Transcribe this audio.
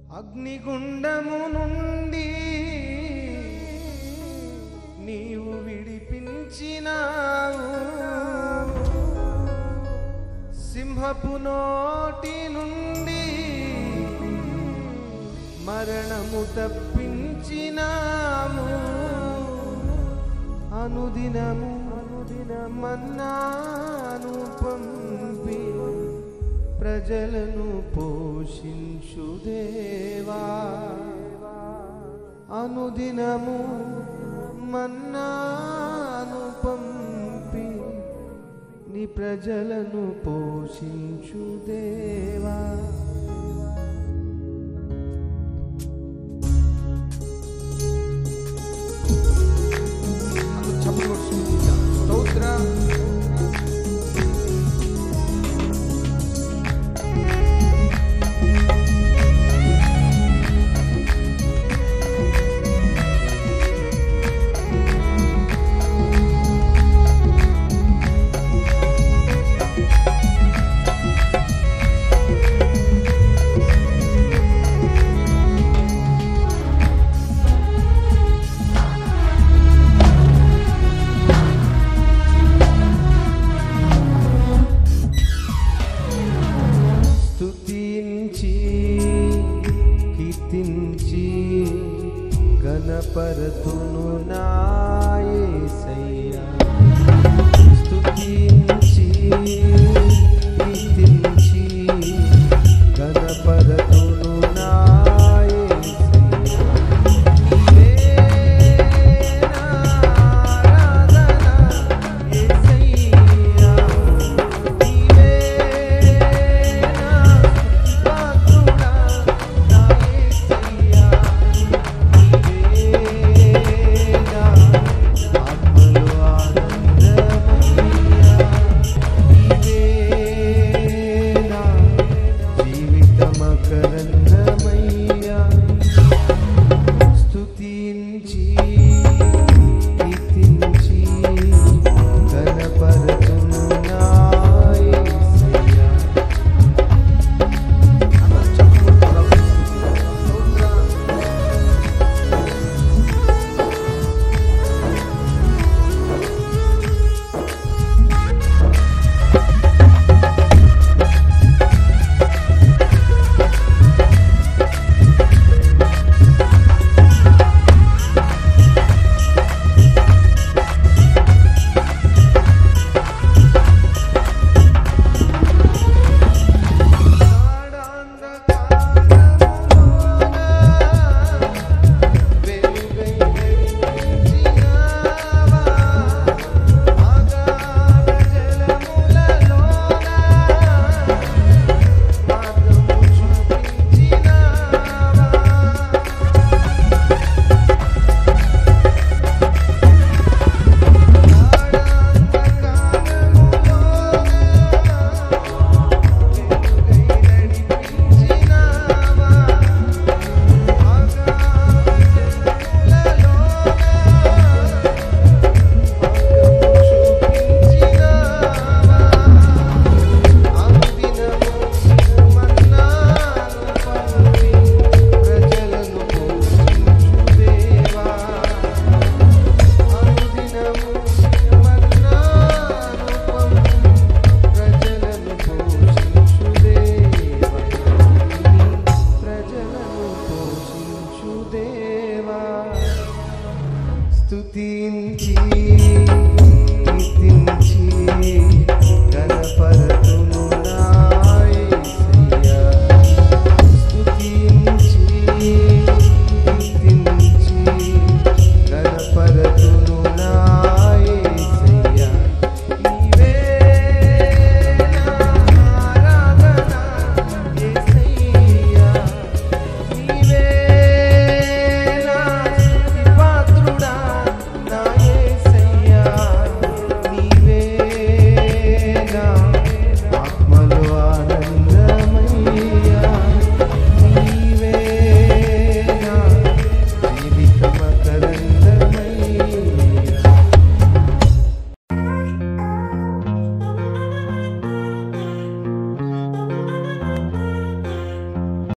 అగ్నిగుండము నుండి నీవు విడిపించినావు సింహపు నోటి నుండి మరణము తప్పించినాము అనుదినము మన్నాను పంపి ప్రజలను పోషించు దేవా అనుదినము మన్నాను పంపి నీ ప్రజలను పోషించు దేవా అందరూ చప్పట్లు కొట్టి స్తుతిద్దాం. స్తోత్రం స్తుతించి కీర్తించి గణపరతును నాయసయ్యా స్తుతించి కీర్తించి గణపరతును నాయసయ్యా నీవే నా ఆరాధన యేసయ్యా నీవే నా పాత్రుడా నా యేసయ్యా నీవే నా ఆత్మలో ఆనందమయ్యా నీవే నా జీవితమకరందమయ్యా స్తుతించి కీర్తించి గణపరతును నా యేసయ్యా. అందరూ చప్పట్లు కొడదాం. స్తోత్రం. స్తుతించి